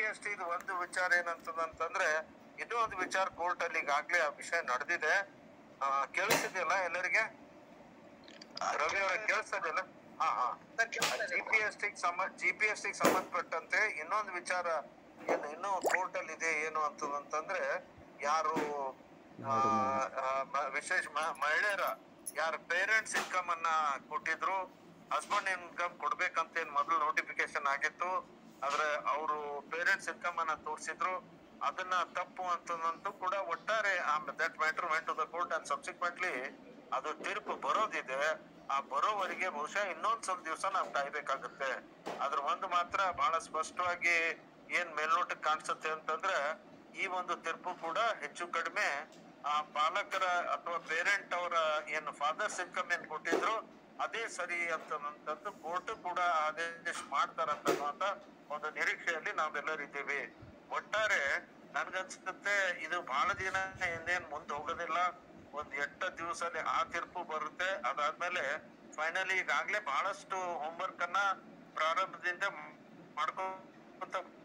S T ಒಂದು ವಿಚಾರ ಏನಂತಂದ್ರೆ ಇನ್ನೂ ಒಂದು ವಿಚಾರ ಕೋರ್ಟ್ ಅಲ್ಲಿ ಈಗಾಗ್ಲೇ ಆ ವಿಷಯ ನಡೆದಿದೆ ಕೇಳಿಸಿದೆಯಲ್ಲ ಎಲ್ಲರಿಗೆ ರವಿ ಅವರ ಕೇಳಿಸ್ತದೆಯಲ್ಲ ಹಾ ಹಾ ಜಿ ಪಿ ಎಸ್ ಟಿ ಸಂಬಂಧ ಜಿ ಪಿ ಎಸ್ ಟಿ ಸಂಬಂಧಪಟ್ಟಂತೆ ಇನ್ನೊಂದು ವಿಚಾರ ಏನು ಇನ್ನೂ ಕೋರ್ಟ್ ಅಲ್ಲಿ ಇದೆ ಏನು ಅಂತಂದ್ರೆ ಯಾರು ಆ, ಆ, ಮ- ವಿಶೇಷ ಮ- ಮಹಿಳೆಯರ ಯಾರ ಪೇರೆಂಟ್ಸ್ ಇನ್ಕಮ್ ಅನ್ನ ಕೊಟ್ಟಿದ್ರು ಹಸ್ಬೆಂಡ್ ಇನ್ಕಮ್ ಕೊಡ್ಬೇಕಂತ ಏನ್ ಮೊದಲು ನೋಟಿಫಿಕೇಶನ್ ಆಗಿತ್ತು ಆದ್ರೆ ಅವರು ಪೇರೆಂಟ್ಸ್ ಇನ್ಕಮ್ ಅನ್ನ ತೋರಿಸಿದ್ರು ಅದನ್ನ ತಪ್ಪು ಅಂತಂದು ಕೂಡ ಒಟ್ಟಾರೆ that matter went to the court and subsequently ಅದು ತೀರ್ಪು ಬರೋದಿದೆ ಆ ಬರೋವರೆಗೆ ಬಹುಶಃ ಇನ್ನೊಂದ್ ಸ್ವಲ್ಪ ದಿವಸ ನಾವು ಕಾಯ್ಬೇಕಾಗುತ್ತೆ ಅದ್ರ ಒಂದು ಮಾತ್ರ ಬಹಳ ಸ್ಪಷ್ಟವಾಗಿ ಏನ್ ಮೇಲ್ನೋಟಕ್ಕೆ ಕಾಣಿಸುತ್ತೆ ಅಂತಂದ್ರೆ ಈ ಒಂದು ತೀರ್ಪು ಕೂಡ ಹೆಚ್ಚು ಕಡಿಮೆ ಆ ಪಾಲಕರ ಅಥವಾ ಪೇರೆಂಟ್ ಅವರ ಏನು ಫಾದರ್ಸ್ ಇನ್ಕಮ್ ಏನ್ ಕೊಟ್ಟಿದ್ರು ಅದೇ ಸರಿ ಅಂತಂದು ಕೋರ್ಟ್ ಕೂಡ ಆದೇಶ ಮಾಡ್ತಾರಂತ ಒಂದು ನಿರೀಕ್ಷೆಯಲ್ಲಿ ನಾವೆಲ್ಲರೂ ಇದ್ದೀವಿ ಒಟ್ಟಾರೆ ನನ್ಗನ್ಸುತ್ತೆ ಇದು ಬಹಳ ದಿನ ಇನ್ನೇನ್ ಮುಂದೆ ಹೋಗೋದಿಲ್ಲ ಒಂದ್ ಎಂಟ ದಿವಸದಲ್ಲಿ ಆ ತೀರ್ಪು ಬರುತ್ತೆ ಅದಾದ್ಮೇಲೆ ಫೈನಲಿ ಈಗಾಗ್ಲೇ ಬಹಳಷ್ಟು ಹೋಮ್ವರ್ಕ್ ಅನ್ನ ಪ್ರಾರಂಭದಿಂದ ಮಾಡ್ಕೊಂತ